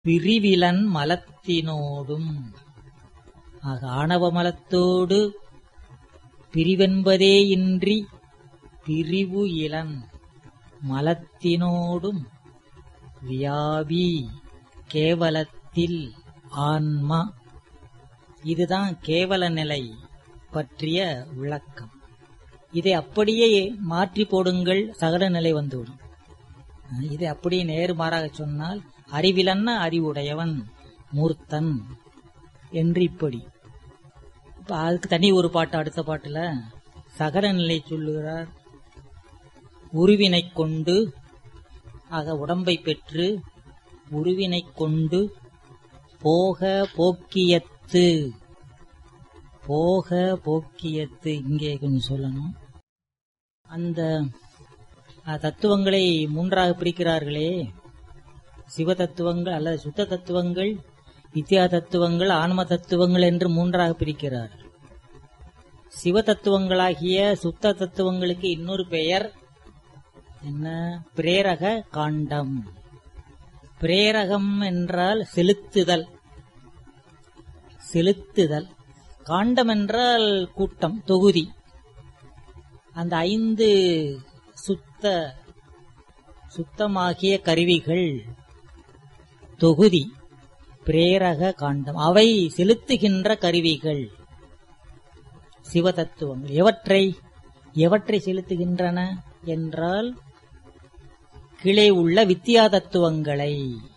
பிரிவிலன் மலத்தினோடும் ஆக ஆணவ மலத்தோடு பிரிவென்பதே இன்றி பிரிவு இளன் மலத்தினோடும் வியாபி கேவலத்தில் ஆன்மா இதுதான் கேவல நிலை பற்றிய விளக்கம் இதை அப்படியே மாற்றி போடுங்கள் சகல நிலை வந்துவிடும் இதை அப்படியே நேர்மாறாக சொன்னால் அறிவிலன்ன அறிவுடையவன் மூர்த்தன் என்று இப்படி இப்ப அதுக்கு தனி ஒரு பாட்டு அடுத்த பாட்டுல சகல நிலை சொல்லுகிறார் உருவினைக் கொண்டு ஆக உடம்பை பெற்று உருவினைக் கொண்டு போக போக்கியத்து போக போக்கியத்து இங்கே கொஞ்சம் சொல்லணும் அந்த அஹ், தத்துவங்களை மூன்றாக பிரிக்கிறார்களே சிவ தத்துவங்கள் அல்லது சுத்த தத்துவங்கள் வித்யா தத்துவங்கள் ஆன்ம தத்துவங்கள் என்று மூன்றாக பிரிக்கிறார் சிவ தத்துவங்களாகிய சுத்த தத்துவங்களுக்கு இன்னொரு பெயர் என்ன பிரேரக காண்டம் பிரேரகம் என்றால் செலுத்துதல் செலுத்துதல் காண்டம் என்றால் கூட்டம் தொகுதி அந்த ஐந்து சுத்த சுத்தமாகிய கருவிகள் தொகுதி பிரேரக காண்டம் அவை செலுத்துகின்ற கருவிகள் சிவதத்துவங்கள் எவற்றை எவற்றை செலுத்துகின்றன என்றால் கீழே உள்ள வித்தியா தத்துவங்களை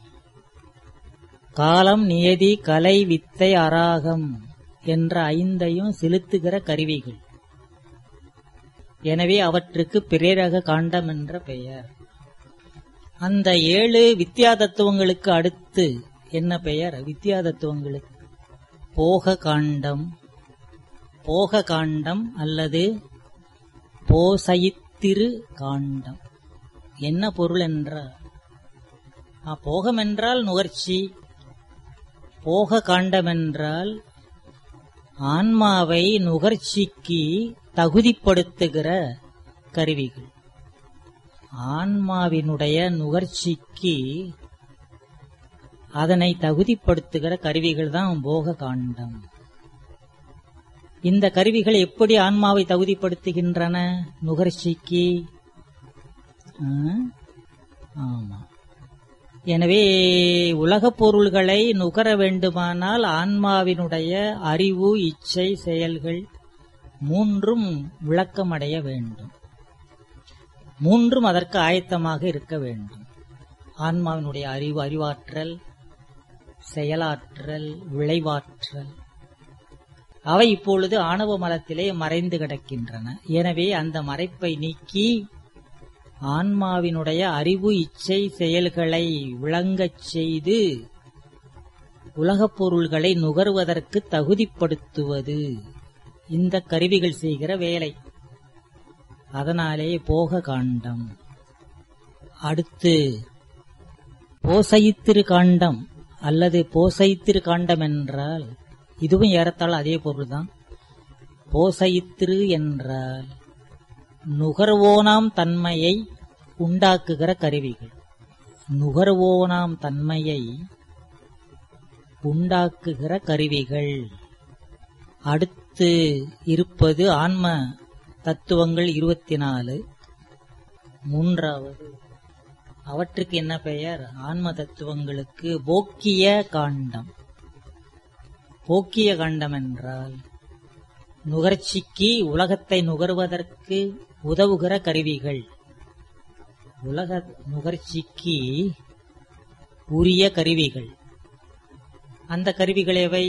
காலம் நியதி கலை வித்தை அராகம் என்ற ஐந்தையும் செலுத்துகிற கருவிகள் எனவே அவற்றுக்கு பிரேரக காண்டம் என்ற பெயர் அந்த ஏழு வித்தியா தத்துவங்களுக்கு அடுத்து என்ன பெயர் வித்தியா தத்துவங்களுக்கு போக காண்டம் போக காண்டம் அல்லது போசைத்திரு காண்டம் என்ன பொருள் என்றால் ஆ, போகம் என்றால் நுகர்ச்சி போக காண்டம் என்றால் ஆன்மாவை நுகர்ச்சிக்கு தகுதிப்படுத்துகிற கருவிகள் ஆன்மாவினுடைய நுகர்ச்சிக்கு அதனை தகுதிப்படுத்துகிற கருவிகள் தான் போக காண்டம் இந்த கருவிகள் எப்படி ஆன்மாவை தகுதிப்படுத்துகின்றன நுகர்ச்சிக்கு ஆ? ஆமா எனவே உலகப் பொருள்களை நுகர வேண்டுமானால் ஆன்மாவினுடைய அறிவு இச்சை செயல்கள் மூன்றும் விளக்கமடைய வேண்டும் மூன்றும் அதற்கு ஆயத்தமாக இருக்க வேண்டும் ஆன்மாவினுடைய அறிவு அறிவாற்றல் செயலாற்றல் விளைவாற்றல் அவை இப்பொழுது ஆணவ மலத்திலே மறைந்து கிடக்கின்றன எனவே அந்த மறைப்பை நீக்கி ஆன்மாவினுடைய அறிவு இச்சை செயல்களை விளங்கச் செய்து உலகப் பொருள்களை நுகர்வதற்கு தகுதிப்படுத்துவது இந்த கருவிகள் செய்கிற வேலை அதனாலே போக காண்டம் அடுத்து போசைத்திரு காண்டம் அல்லது போசைத்திரு காண்டம் என்றால் இதுவும் ஏறத்தாழ அதே பொருள்தான் போசைத்திரு என்றால் நுகர்வோனாம் தன்மையை உண்டாக்குகிற கருவிகள் நுகர்வோனாம் தன்மையை உண்டாக்குகிற கருவிகள் அடுத்து இருப்பது ஆன்ம தத்துவங்கள் இருபத்தி நாலு மூன்றாவது அவற்றுக்கு என்ன பெயர் ஆன்ம தத்துவங்களுக்கு போக்கிய காண்டம் போக்கிய காண்டம் என்றால் நுகர்ச்சிக்கு உலகத்தை நுகர்வதற்கு உதவுகிற கருவிகள் உலக நுகர்ச்சிக்கு உரிய கருவிகள் அந்த கருவிகள் எவை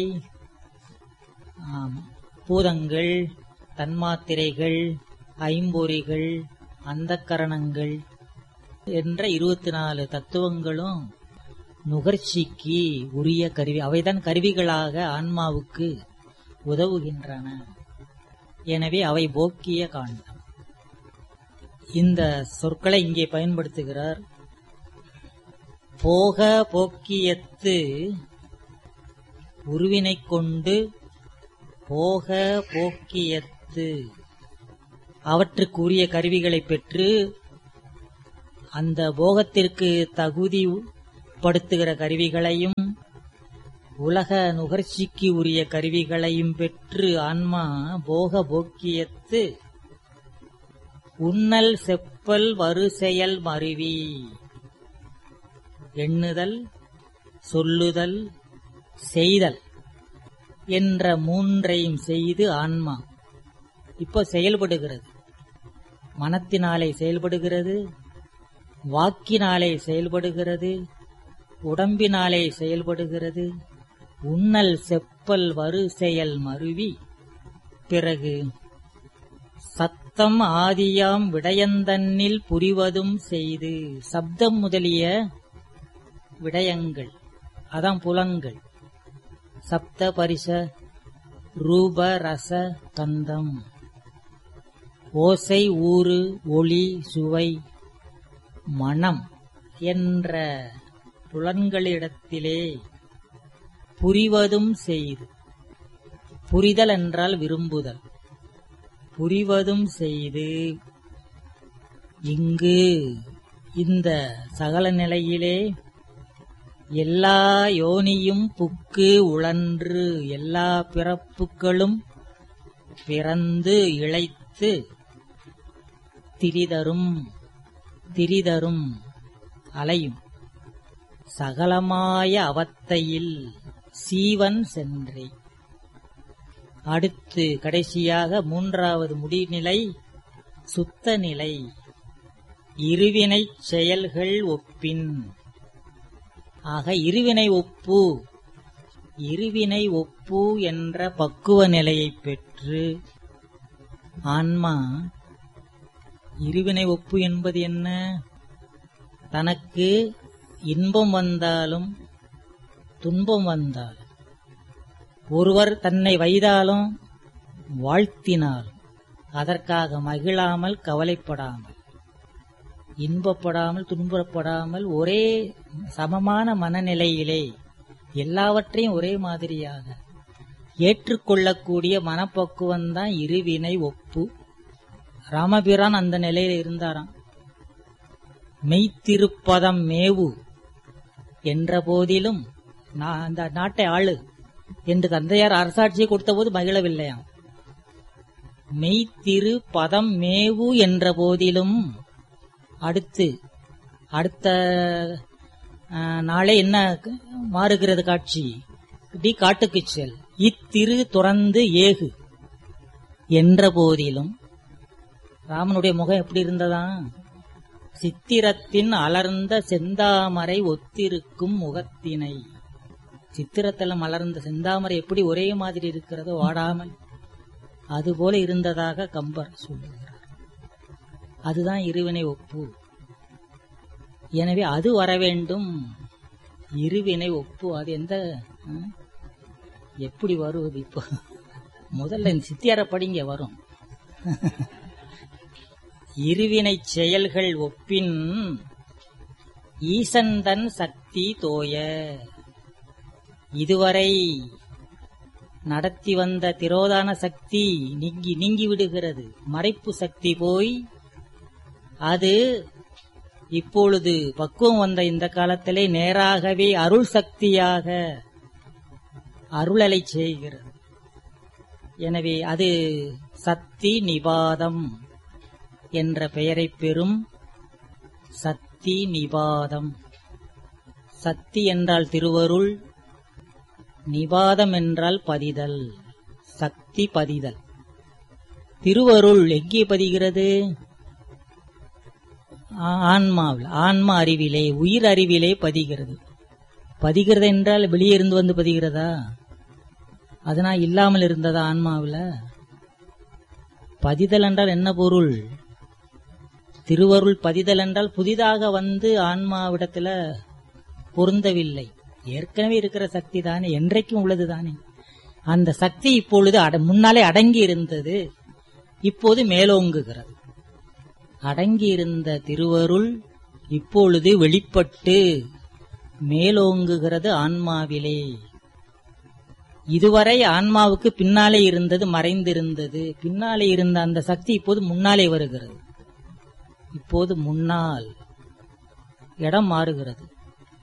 ஆம், பூதங்கள் தன்மாத்திரைகள் ஐம்பொறிகள் அந்தக்கரணங்கள் என்ற இருபத்தி நாலு தத்துவங்களும் நுகர்ச்சிக்கு உரிய கருவி அவைதான் கருவிகளாக ஆன்மாவுக்கு உதவுகின்றன எனவே அவை போக்கிய காண்டம் இந்த சொற்களை இங்கே பயன்படுத்துகிறார் போக போக்கியத்து உருவினைக் கொண்டு போக போக்கியத்து அவற்றுக்குரிய கருவிகளை பெற்று அந்த போகத்திற்கு தகுதி சுகப்படுத்துகிற கருவிகளையும் உலக நுகர்ச்சிக்கு உரிய கருவிகளையும் பெற்று ஆன்மா போக போக்கியத்து உன்னல் செப்பல் வருசெயல் மருவி எண்ணுதல் சொல்லுதல் செய்தல் என்ற மூன்றையும் செய்து ஆன்மா இப்போ செயல்படுகிறது மனத்தினாலே செயல்படுகிறது வாக்கினாலே செயல்படுகிறது உடம்பினாலே செயல்படுகிறது உன்னல் செப்பல் வரு செயல் மருவி பிறகு சத்தம் ஆதியாம் விடயந்தன்னில் புரிவதும் செய்து சப்தம் முதலிய விடயங்கள் அதான் புலன்கள் சப்த பரிச ரூப ரச கந்தம் ஓசை ஊறு ஒளி சுவை மனம் என்ற புலன்களிடத்திலே புரிவதும் செய்து புரிதல் என்றால் விரும்புதல் புரிவதும் செய்து இங்கு இந்த சகல நிலையிலே எல்லா யோனியும் புக்கு உழன்று எல்லா பிறப்புகளும் பிறந்து இழைத்து திரிதரும் திரிதரும் அலையும் சகலமாய அவத்தையில் சீவன் சென்றே அடுத்து கடைசியாக மூன்றாவது முடிநிலை சுத்த நிலை இருவினைச் செயல்கள் ஒப்பின் ஆக இருவினை ஒப்பு இருவினை ஒப்பு என்ற பக்குவ நிலையைப் பெற்று ஆன்மா இருவினை ஒப்பு என்பது என்ன தனக்கு இன்பம் வந்தாலும் துன்பம் வந்தாலும் ஒருவர் தன்னை வைதாலும் வாழ்த்தினாலும் அதற்காக மகிழாமல் கவலைப்படாமல் இன்பப்படாமல் துன்பப்படாமல் ஒரே சமமான மனநிலையிலே எல்லாவற்றையும் ஒரே மாதிரியாக ஏற்றுக்கொள்ளக்கூடிய மனப்பக்குவம்தான் இருவினை ஒப்பு ராமபிரான் அந்த நிலையில இருந்தாராம் மெய்த்திருப்பதம் மேவு என்ற போதிலும் நான் அந்த நாட்டை ஆளு என்று தந்தையார் அரசாட்சியை கொடுத்தபோது மகிழவில்லையாம் மெய்த்திரு பதம் மேவு என்ற போதிலும் அடுத்து அடுத்த ஆ, நாளே என்ன மாறுகிறது காட்சி டி காட்டுக்கு செல் இத்திரு துறந்து ஏகு என்ற போதிலும் ராமனுடைய முகம் எப்படி இருந்ததா சித்திரத்தின் அலர்ந்த செந்தாமரை ஒத்திருக்கும் முகத்தினை சித்திரத்தில் மலர்ந்த செந்தாமரை எப்படி ஒரே மாதிரி இருக்கிறதோ வாடாமல் அதுபோல இருந்ததாக கம்பர் சொல்லுகிறார் அதுதான் இருவினை ஒப்பு எனவே அது வர வேண்டும் இருவினை ஒப்பு அது எந்த ஆ? எப்படி வருவது இப்போ முதல்ல இந்த சித்தியார படிங்க வரும் இருவினை செயல்கள் ஒப்பின் ஈசந்தன் சக்தி தோய இதுவரை நடத்தி வந்த திரோதான சக்தி நீங்கி நீங்கி விடுகிறது மறைப்பு சக்தி போய் அது இப்பொழுது பக்குவம் வந்த இந்த காலத்திலே நேராகவே அருள் சக்தியாக அருளலை செய்கிறது எனவே அது சக்தி நிபாதம் என்ற பெயரைப் பெறும் சக்தி நிபாதம் சக்தி என்றால் திருவருள் நிபாதம் என்றால் பதிதல் சக்தி பதிதல் திருவருள் எங்கே பதிகிறது ஆ- ஆன்மாவில் ஆன்ம அறிவிலே உயிர் அறிவிலே பதிகிறது பதிகிறது என்றால் வெளியே இருந்து வந்து பதிகிறதா அதனால் இல்லாமல் இருந்ததா ஆன்மாவில் பதிதல் என்றால் என்ன பொருள் திருவருள் பதிதல் என்றால் புதிதாக வந்து ஆன்மாவிடத்துல பொருந்தவில்லை ஏற்கனவே இருக்கிற சக்தி தானே என்றைக்கும் உள்ளது தானே அந்த சக்தி இப்பொழுது அட- முன்னாலே அடங்கி இருந்தது இப்போது மேலோங்குகிறது அடங்கி இருந்த திருவருள் இப்பொழுது வெளிப்பட்டு மேலோங்குகிறது ஆன்மாவிலே இதுவரை ஆன்மாவுக்கு பின்னாலே இருந்தது மறைந்திருந்தது பின்னாலே இருந்த அந்த சக்தி இப்போது முன்னாலே வருகிறது இப்போது முன்னால் இடம் மாறுகிறது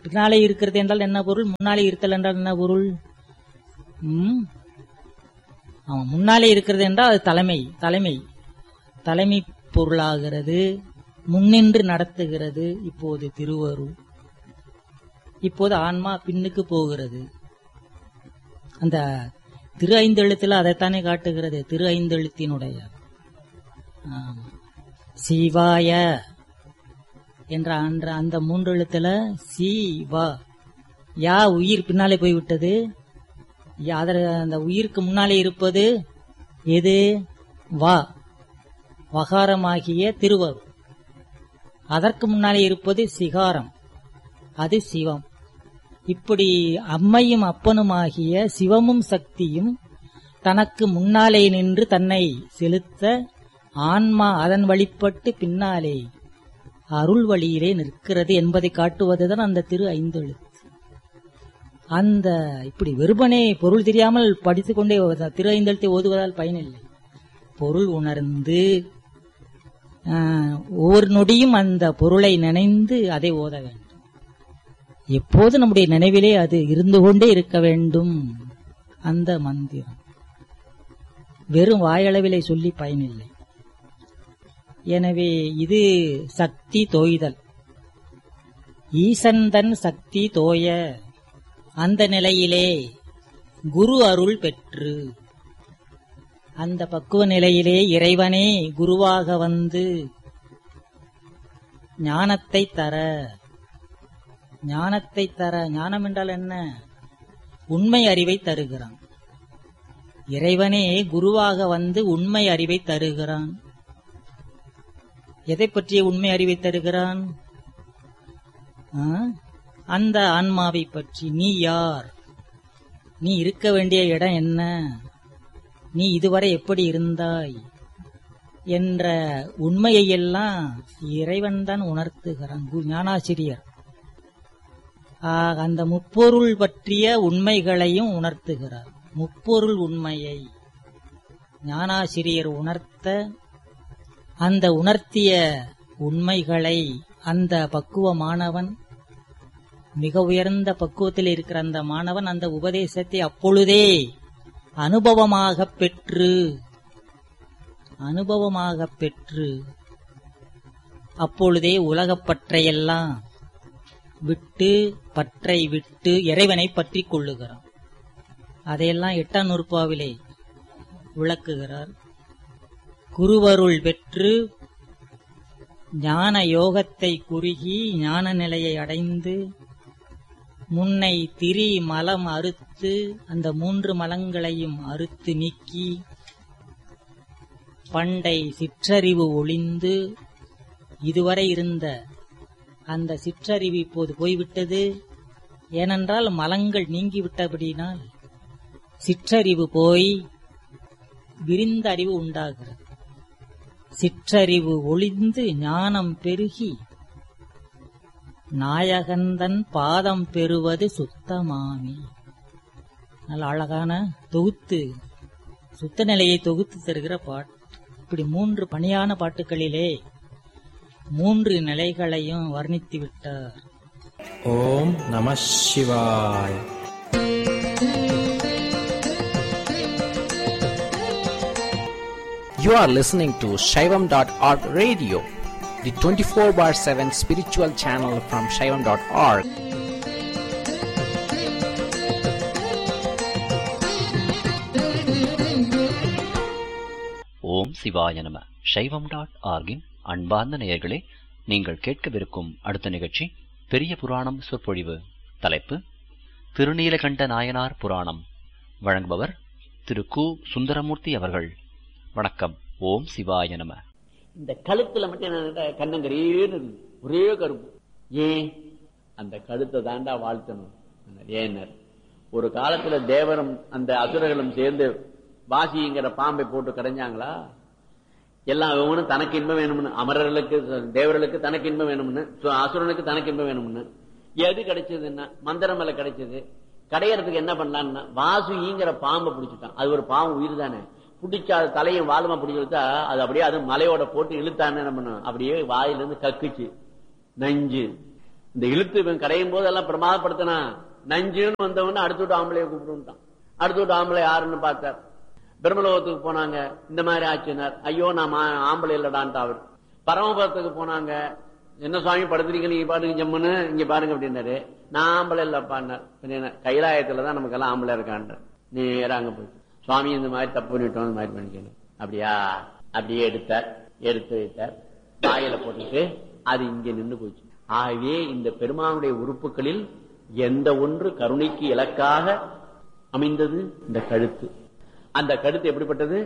பின்னாலே இருக்கிறது என்றால் என்ன பொருள் முன்னாலே இருத்தல் என்றால் என்ன பொருள் ம்? அவன் முன்னாலே இருக்கிறது என்றால் அது தலைமை தலைமை தலைமை பொருளாகிறது முன்னின்று நடத்துகிறது இப்போது திருவருள் இப்போது ஆன்மா பின்னுக்கு போகிறது அந்த திரு ஐந்தெழுத்துல அதைத்தானே காட்டுகிறது திரு ஐந்தெழுத்தினுடைய ஆம். சிவாய என்ற அந்த அந்த மூன்று எழுத்துல சி வா யா உயிர் பின்னாலே போய்விட்டது யா- அதர அந்த உயிருக்கு முன்னாலே இருப்பது எது வா வகாரமாகிய திருவருள் அதற்கு முன்னாலே இருப்பது சிகாரம் அது சிவம் இப்படி அம்மையும் அப்பனுமாகிய சிவமும் சக்தியும் தனக்கு முன்னாலே நின்று தன்னை செலுத்த ஆன்மா அதன் வழிபட்டு பின்னாலே அருள் வழியிலே நிற்கிறது என்பதை காட்டுவதுதான் அந்த திரு ஐந்தெழுத்து அந்த இப்படி வெறுமனே பொருள் தெரியாமல் படித்துக் கொண்டே வ- திரு ஐந்தெழுத்தை ஓதுவதால் பயனில்லை பொருள் உணர்ந்து ஆஹ், ஒவ்வொரு நொடியும் அந்த பொருளை நினைந்து அதை ஓத வேண்டும் எப்போது நம்முடைய நினைவிலே அது இருந்து கொண்டே இருக்க வேண்டும் அந்த மந்திரம் வெறும் வாயளவிலே சொல்லி பயனில்லை எனவே இது சக்தி தோய்தல் ஈசந்தன் சக்தி தோய அந்த நிலையிலே குரு அருள் பெற்று அந்த பக்குவ நிலையிலே இறைவனே குருவாக வந்து ஞானத்தை தர ஞானத்தை தர ஞானம் என்றால் என்ன உண்மை அறிவை தருகிறான் இறைவனே குருவாக வந்து உண்மை அறிவை தருகிறான் எதை பற்றிய உண்மை அறிவை தருகிறான் ஆ? அந்த ஆன்மாவை பற்றி நீ யார் நீ இருக்க வேண்டிய இடம் என்ன நீ இதுவரை எப்படி இருந்தாய் என்ற உண்மையையெல்லாம் இறைவன்தான் உணர்த்துகிறான் குரு- ஞானாசிரியர் ஆக, அந்த முப்பொருள் பற்றிய உண்மைகளையும் உணர்த்துகிறார் முப்பொருள் உண்மையை ஞானாசிரியர் உணர்த்த அந்த உணர்த்திய உண்மைகளை அந்த பக்குவ மாணவன் மிக உயர்ந்த பக்குவத்தில் இருக்கிற அந்த மாணவன் அந்த உபதேசத்தை அப்பொழுதே அனுபவமாகப் பெற்று அனுபவமாகப் பெற்று அப்பொழுதே உலகப் பற்றையெல்லாம் விட்டு பற்றை விட்டு இறைவனை பற்றிக் கொள்ளுகிறான் அதையெல்லாம் எட்டாம் நூற்பாவிலே விளக்குகிறார் குருவருள் பெற்று ஞான யோகத்தை குறுகி ஞான நிலையை அடைந்து முன்னை திரி மலம் அறுத்து அந்த மூன்று மலங்களையும் அறுத்து நீக்கி பண்டை சிற்றறிவு ஒளிந்து இதுவரை இருந்த அந்த சிற்றறிவு இப்போது போய்விட்டது ஏனென்றால் மலங்கள் நீங்கிவிட்டபடியினால் சிற்றறிவு போய் விரிந்த அறிவு உண்டாகிறது சிற்றறிவு ஒளிந்து ஞானம் பெருகி நாயகந்தன் பாதம் பெறுவது சுத்தமாமி நல்ல அழகான தொகுத்து சுத்த நிலையை தொகுத்து தருகிற பாட்டு இப்படி மூன்று பணியான பாட்டுகளிலே மூன்று நிலைகளையும் வர்ணித்து விட்டார் ஓம் நம சிவாய் You are listening to Shaivam.org radio, the 24 bar 7 spiritual channel from Shaivam.org. ஓம் சிவாய நம சைவம் டாட் ஆர்கின் அன்பார்ந்த நேயர்களே நீங்கள் கேட்கவிருக்கும் அடுத்த நிகழ்ச்சி பெரிய புராணம் சொற்பொழிவு தலைப்பு திருநீலகண்ட நாயனார் புராணம் வழங்குபவர் திரு கு சுந்தரமூர்த்தி அவர்கள் வணக்கம் ஓம் சிவாய நம இந்த கழுத்துல மட்டும் என்ன கண்ணங்கரேன்னு இருக்குது ஒரே கருப்பு ஏன் அந்த கழுத்தை தாண்டா வாழ்த்தணும் ஏன்னர் ஒரு காலத்துல தேவரும் அந்த அசுரர்களும் சேர்ந்து வாசிங்கிற பாம்பை போட்டு கடைஞ்சாங்களா எல்லாம் ஒவ்வொன்றும் தனக்கு இன்பம் வேணும்னு அமரர்களுக்கு தேவர்களுக்கு தனக்கு இன்பம் வேணும்னு சு- அசுரனுக்கு தனக்கு இன்பம் வேணும்னு எது கிடைச்சதுன்னா மந்திரமலை கிடைச்சது கடையறதுக்கு என்ன பண்ணலான்னா வாசுங்கிற பாம்பை பிடிச்சிட்டான் அது ஒரு பாம்பு உயிர் தானே பிடிச்சா அது தலையும் வாலுமா பிடிச்சி இழுத்தா அது அப்படியே அது மலையோட போட்டு இழுத்தான்னு என்ன பண்ணும் அப்படியே வாயிலிருந்து கக்குச்சு நஞ்சு இந்த இழுத்து இவன் கரையும் போது எல்லாம் பிரமாதப்படுத்தினா நஞ்சுன்னு வந்தவன அடுத்து விட்டு ஆம்பளைய கூப்பிடுட்டான் அடுத்து விட்டு ஆம்பளை யாருன்னு பார்த்தார் பிரம்மலோகத்துக்கு போனாங்க இந்த மாதிரி ஆச்சுனார் ஐயோ நான் மா- ஆம்பளை இல்லடான்ட்டு அவர் பரமபதத்துக்கு போனாங்க என்ன சுவாமி படுத்துறீங்க நீங்க பாருங்க ஜம்முன்னு இங்க பாருங்க அப்படின்னாரு நான் ஆம்பளை இல்லப்பான்னார் பின்ன என்ன, கைலாயத்துல தான் நமக்கெல்லாம் ஆம்பளை இருக்கான்ற நேரா அங்க போயிட்டு சுவாமி இந்த மாதிரி தப்பு பண்ணிட்டோம் இந்த மாதிரி பண்ணிக்கணும் அப்படியா அப்படியே எடுத்தார் எடுத்து வைத்தார் வாயில போட்டுட்டு அது இங்க நின்னு போச்சு ஆகவே இந்த பெருமானுடைய உறுப்புகளில் எந்த ஒன்று கருணைக்கு இலக்காக அமைந்தது இந்த கழுத்து அந்த கழுத்து எப்படிப்பட்டது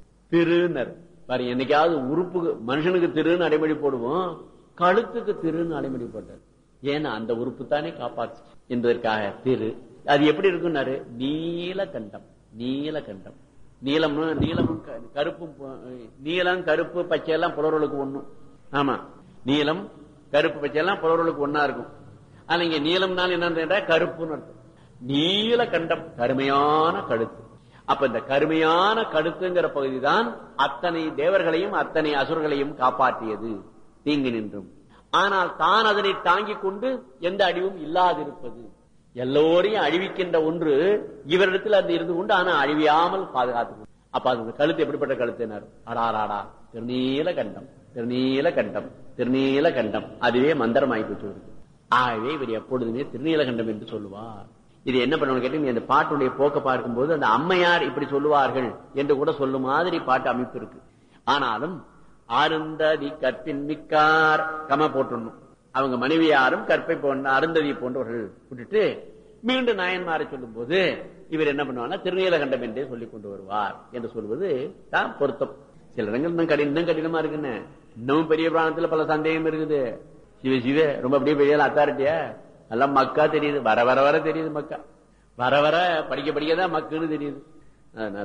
திருனர் பாரு என்னைக்காவது உறுப்பு மனுஷனுக்கு திருன்னு அடைமொழி போடுவோம் கழுத்துக்கு திருன்னு அடைமொழி போட்டார் ஏன்னா அந்த உறுப்பு தானே காப்பாற்று என்பதற்காக திரு அது எப்படி இருக்குன்னாரு நீலகண்டம் நீலகண்டம் நீலம்னு நீலமும் க- கருப்பும் பு- நீலம் கருப்பு பச்சை எல்லாம் புலவர்களுக்கு ஒண்ணும் ஆமா நீலம் கருப்பு பச்சை எல்லாம் புலவர்களுக்கு ஒன்னா இருக்கும் ஆனா இங்க நீலம்னால என்னன்னு கருப்புன்னு அர்த்தம் நீல கண்டம் கருமையான கழுத்து அப்ப இந்த கருமையான கழுத்துங்கிற பகுதி தான் அத்தனை தேவர்களையும் அத்தனை அசுரர்களையும் காப்பாற்றியது தீங்கு நின்றும் ஆனால் தான் அதனை தாங்கிக் கொண்டு எந்த அழிவும் இல்லாதிருப்பது எல்லோரையும் அழிவிக்கின்ற ஒன்று இவரிடத்தில் அது இருந்து கொண்டு ஆனா அழிவியாமல் பாதுகாத்து அப்ப அது இந்த கழுத்து எப்படிப்பட்ட கழுத்தினர் அடாராடா திருநீல கண்டம் திருநீல கண்டம் திருநீல கண்டம் அதுவே மந்திரமாய் போச்சு இவருக்கு. ஆகவே இவர் எப்பொழுதுமே திருநீலகண்டம் என்று சொல்லுவார் இது என்ன பண்ணணும் கேட்டீங்க இந்த பாட்டுடைய போக்க பார்க்கும்போது அந்த அம்மையார் இப்படி சொல்லுவார்கள் என்று கூட சொல்லும் மாதிரி பாட்டு அமைப்பு இருக்கு ஆனாலும் அருந்ததி கற்பின் மிக்கார் கம போட்டுடணும் அவங்க மனைவியாரும் கற்பை போன்ற அருந்ததி போன்றவர்கள் விட்டுட்டு மீண்டும் நாயன்மாரை சொல்லும் போது இவர் என்ன பண்ணுவாங்கன்னா திருநீலகண்டம் என்றே சொல்லிக் கொண்டு வருவார் என்று சொல்வது தான் பொருத்தம் சில இடங்கள் இன்னும் கடி இன்னும் கடினமா இருக்குன்னு இன்னும் பெரிய பிராணத்துல பல சந்தேகம் இருக்குது சிவ சிவ ரொம்ப அப்படியே பெரிய அத்தாரிட்டியா எல்லாம் மக்கா தெரியுது வர வர வர தெரியுது மக்கா வர வர படிக்க படிக்க தான் மக்குன்னு தெரியுது அதனால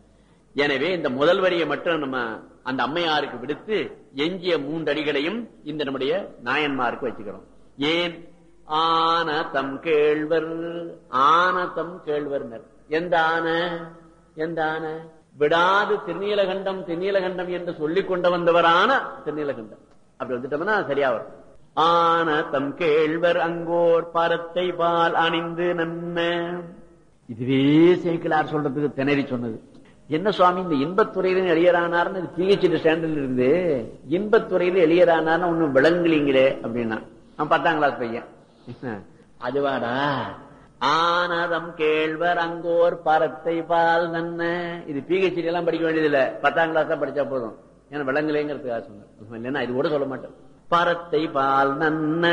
எனவே இந்த முதல் வரியை மட்டும் நம்ம அந்த அம்மையாருக்கு விடுத்து எஞ்சிய மூன்று அடிகளையும் இந்த நம்முடைய நாயன்மாருக்கு வச்சுக்கிறோம் ஏன் ஆன தம் கேழ்வர் ஆன தம் கேழ்வர்னர் எந்த ஆன எந்த ஆன விடாது திருநீலகண்டம் திருநீலகண்டம் என்று சொல்லிக் கொண்டு வந்தவரான திருநீலகண்டம் அப்படி வந்துட்டோம்னா சரியா வரும் ஆன தம் கேழ்வர் அங்கோர் பரத்தை பால் அணிந்து நன்ன இதுவே சேக்கிலார் சொல்றதுக்கு திணறி சொன்னது என்ன சுவாமி இந்த இன்பத்துறையில எளியரானார்னு பிஹெச்டி ஸ்டாண்டர்ட்ல இருந்து இன்பத்துறையில எளியரானார்னு ஒண்ணும் விளங்குலீங்களே அப்படின்னா நான் பத்தாம் கிளாஸ் பையன் அதுவாடா ஆனதம் கேழ்வர் அங்கோர் பரத்தை பால் நன்ன இது பிஹெச்டி எல்லாம் படிக்க வேண்டியதில்ல பத்தாம் கிளாஸ் தான் படிச்சா போதும் ஏன்னா விளங்கலைங்கிறதுக்காக சொன்னேன் இல்லைன்னா இது கூட சொல்ல மாட்டேன் பரத்தை பால் நன்ன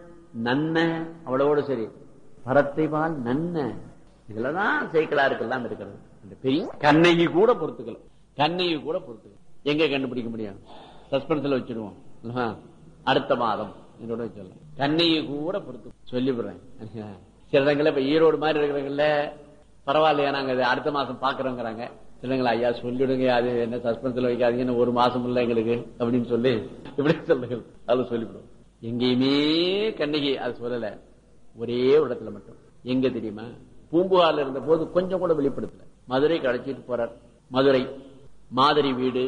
நன்ன அவ்வளவோடு சரி பரத்தை பால் நன்ன இதுலதான் சைக்கிளாருக்கெல்லாம் இருக்கிறது அந்த பெரிய கண்ணகி கூட பொறுத்துக்கல கண்ணகி கூட பொறுத்துக்கல எங்க கண்டுபிடிக்க முடியும் சஸ்பென்ஸ்ல வச்சிருவோம் இல்லையா? அடுத்த மாதம் என்னோட வச்சிடலாம் கண்ணகி கூட பொறுத்து சொல்லிவிடுறேன் சில இடங்கள்ல இப்ப ஈரோடு மாதிரி இருக்கிறவங்கள பரவாயில்லையா நாங்க இதை அடுத்த மாசம் பாக்குறோங்கிறாங்க இல்லைங்களா ஐயா சொல்லிடுங்க அது என்ன சஸ்பென்ஸ்ல வைக்காதீங்க இன்னும் ஒரு மாசம் இல்ல எங்களுக்கு அப்படின்னு சொல்லி இப்படி சொல்லுங்கள் அது சொல்லிவிடுவோம் எங்கேயுமே கண்ணகி அது சொல்லல ஒரே ஒரு இடத்துல மட்டும் எங்க தெரியுமா பூம்புகார்ல இருந்த போது கொஞ்சம் கூட வெளிப்படுத்தல மதுரை கடைச்சிட்டு போறார் மதுரை மாதிரி வீடு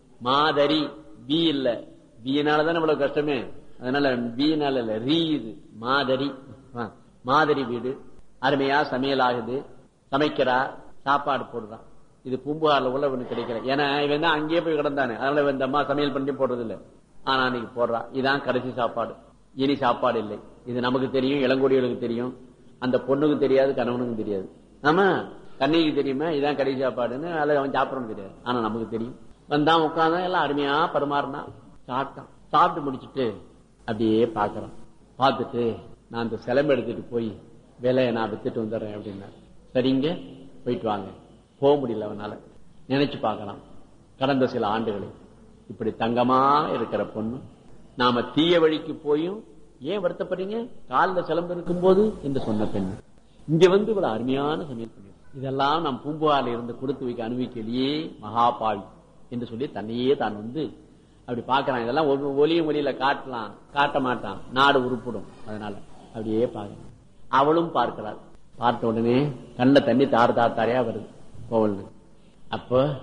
மாதரி பி இல்ல பீனாலதான் இவ்வளவு கஷ்டமே அதனால பீனால இல்ல ரீ இது மாதரி ஆ, மாதிரி வீடு அருமையா சமையல் ஆகுது சமைக்கிறா சாப்பாடு போடுறான் இது பூம்புகார்ல உள்ள இவனுக்கு கிடைக்கல ஏன்னா இவன் தான் அங்கேயே போய் கிடந்தானே அதனால இவன் இந்த அம்மா சமையல் பண்ணி போடுறது இல்ல ஆனா அன்னைக்கு போடுறா இதான் கடைசி சாப்பாடு இனி சாப்பாடு இல்லை இது நமக்கு தெரியும் இளங்கோடிகளுக்கு தெரியும் அந்த பொண்ணுக்கு தெரியாது கணவனுக்கு தெரியாது ஆமா கண்ணிக்கு தெரியுமா இதான் கடைசி சாப்பாடுன்னு அதில் அவன் சாப்பிடணும் தெரியாது ஆனா நமக்கு தெரியும் வந்தான் உட்கார்ந்தான் எல்லாம் அருமையா பரிமாறினா சாப்பிட்டான் சாப்பிட்டு முடிச்சிட்டு அப்படியே பாக்குறான் பார்த்துட்டு நான் அந்த சிலம்பு எடுத்துட்டு போய் விலையை நான் வித்துட்டு வந்துடுறேன் அப்படின்னா சரிங்க போயிட்டு வாங்க போக முடியல அவனால நினைச்சு பார்க்கலாம் கடந்த சில ஆண்டுகளில் இப்படி தங்கமா இருக்கிற பொண்ணு நாம தீய வழிக்கு போயும் ஏன் வருத்தப்படுறீங்க காலில் சிலம்பு இருக்கும்போது என்று சொன்ன பெண் இங்க வந்து இவ்வளவு அருமையான சமையல் பண்ணி இதெல்லாம் நாம் பூம்புகாரில் இருந்து கொடுத்து வைக்க அனுபவிக்கலையே மகாபாவி என்று சொல்லி தன்னையே தான் வந்து அப்படி பார்க்கறான் இதெல்லாம் ஒரு ஒலியும் ஒலியில காட்டலாம் காட்ட மாட்டான் நாடு உருப்பிடும் அதனால அப்படியே பார்க்கறான் அவளும் பார்க்கிறாள் பார்த்த உடனே கண்ணில் தண்ணி தார் தார் தாரையா வருது கோவல் அப்போ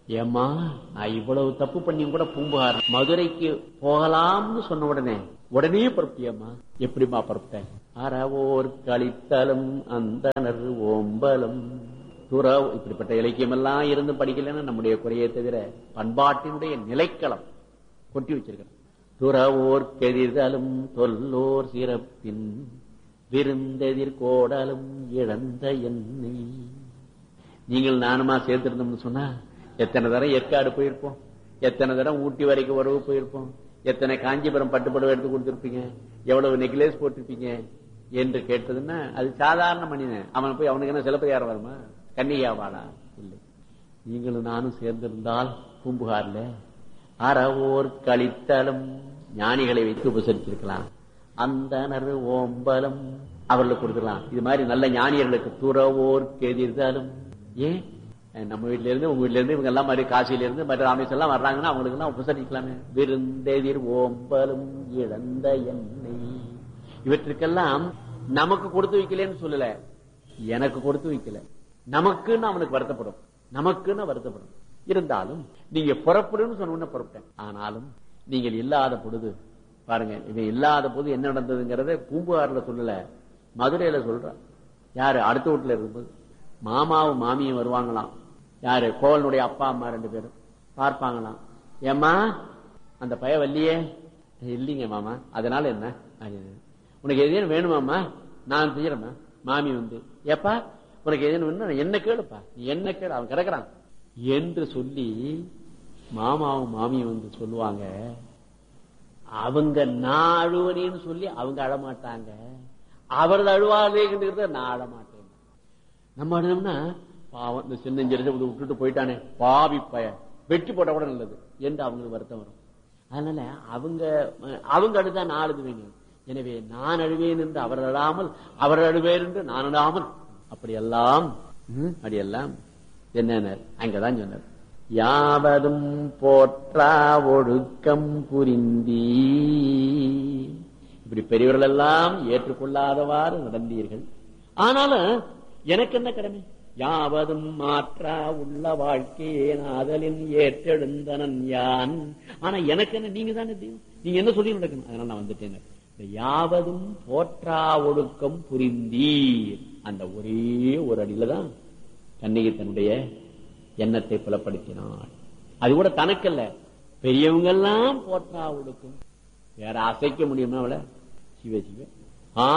ஏம்மா நான் இவ்வளவு தப்பு பண்ணி கூட பூம்புகார் மதுரைக்கு போகலாம்னு சொன்ன உடனே உடனே புறப்பட்டியம்மா எப்படிம்மா புறப்பட்டேன் அறவோர் கழித்தலும் அந்தனர் ஓம்பலும் துற இப்படிப்பட்ட இலக்கியம் எல்லாம் இருந்து படிக்கலன்னா நம்முடைய குறையை தவிர பண்பாட்டினுடைய நிலைக்களம் கொட்டி வச்சிருக்கிறோம் துறவோர் கெதிர்தலும் தொல்லோர் சிறப்பின் விருந்தெதிர் கோடலும் இழந்த என்னை நீங்கள் நானுமா சேர்த்திருந்தோம்னு சொன்னா எத்தனை தரம் ஏற்காடு போயிருப்போம் எத்தனை தரம் ஊட்டி வரைக்கும் உறவு போயிருப்போம் எத்தனை காஞ்சிபுரம் பட்டுப்படவை எடுத்து கொடுத்துருப்பீங்க எவ்வளவு நெக்லேஸ் போட்டிருப்பீங்க என்று கேட்டதுன்னா அது சாதாரண மனிதன் அவன் போய் அவனுக்கு என்ன சிலப்பதிகாரம் வருமா கன்னிகாவாளா இல்லை நீங்களும் நானும் சேர்ந்திருந்தால் பூம்புகார்ல அறவோர் கழித்தலும் ஞானிகளை வைத்து உபசரிச்சிருக்கலாம் அந்தனர் ஓம்பலம் அவர்களுக்கு கொடுத்துடலாம் இது மாதிரி நல்ல ஞானியர்களுக்கு துறவோர் கெதிர்தாலும் ஏன் நம்ம வீட்ல இருந்து உங்க வீட்ல இருந்து இவங்க எல்லாம் மாதிரி காசியில இருந்து மற்ற ராமேஸ்வரம் எல்லாம் வர்றாங்கன்னா அவங்களுக்கு எல்லாம் உபசரிக்கலாமே விருந்தெதிர் ஓம்பலும் இழந்த எண்ணெய் இவற்றுக்கெல்லாம் நமக்கு கொடுத்து வைக்கலன்னு சொல்லல எனக்கு கொடுத்து வைக்கல நமக்குன்னு அவனுக்கு வருத்தப்படும் நமக்குன்னு வருத்தப்படும் இருந்தாலும் நீங்க புறப்படுன்னு சொன்ன உடனே புறப்பட்டேன் ஆனாலும் நீங்கள் இல்லாத பொழுது பாருங்க இவன் இல்லாத போது என்ன நடந்ததுங்கிறத பூம்புகார்ல சொல்லல மதுரையில சொல்றான் யாரு அடுத்த வீட்டுல இருக்கும்போது மாமாவும் மாமியும் வருவாங்களாம் யாரு கோவலனுடைய அப்பா அம்மா ரெண்டு பேரும் பார்ப்பாங்களாம் ஏம்மா அந்த பய வல்லியே இல்லைங்க மாமா அதனால என்ன அப்படின்னு. உனக்கு எதையும் வேணுமாம்மா நான் செய்யறேம்மா மாமி வந்து ஏப்பா உனக்கு எதுன்னு வேணும் என்ன கேளுப்பா நீ என்ன கேளு அவன் கிடக்குறான் என்று சொல்லி மாமாவும் மாமியும் வந்து சொல்லுவாங்க அவங்க நான் அழுவனேன்னு சொல்லி அவங்க அழமாட்டாங்க அவரது அழுவாதேங்கிறத நான் அழமாட்டேன் நம்ம அழுனோம்னா பாவம் இந்த சின்னஞ்சிறத விட்டுட்டு போயிட்டானே பாவி பய வெட்டி போட்ட கூட நல்லது என்று அவங்களுக்கு வருத்தம் வரும் அதனால அவங்க அவங்க அழுதா நான் அழுதுவேங்க எனவே நான் அழுவேன் என்று அவர் அழாமல் அவர் அழுவேன் என்று நான் அழாமல் அப்படியெல்லாம் ம், அப்படியெல்லாம் என்ன அங்கதான் சொன்னார் யாவதும் போற்றா ஒழுக்கம் புரிந்தீ இப்படி பெரியவர்கள் எல்லாம் ஏற்றுக்கொள்ளாதவாறு நடந்தீர்கள் ஆனாலும் எனக்கு என்ன கடமை யாவதும் மாற்றா உள்ள வாழ்க்கையே நாதலின் ஏற்றெழுந்தனன் யான் ஆனா எனக்கு என்ன நீங்க தானே தெய்வம். நீங்க என்ன சொல்லி நடக்கணும் அதனால நான் வந்துட்டேன் இந்த யாவதும் போற்றா ஒழுக்கம் புரிந்தீர் அந்த ஒரே ஒரு அடியில தான் கண்ணகி தன்னுடைய எண்ணத்தை புலப்படுத்தினாள் அது கூட தனக்கல்ல பெரியவங்க எல்லாம் போற்றா ஒழுக்கம் வேற அசைக்க முடியுமா அவளை சிவ சிவ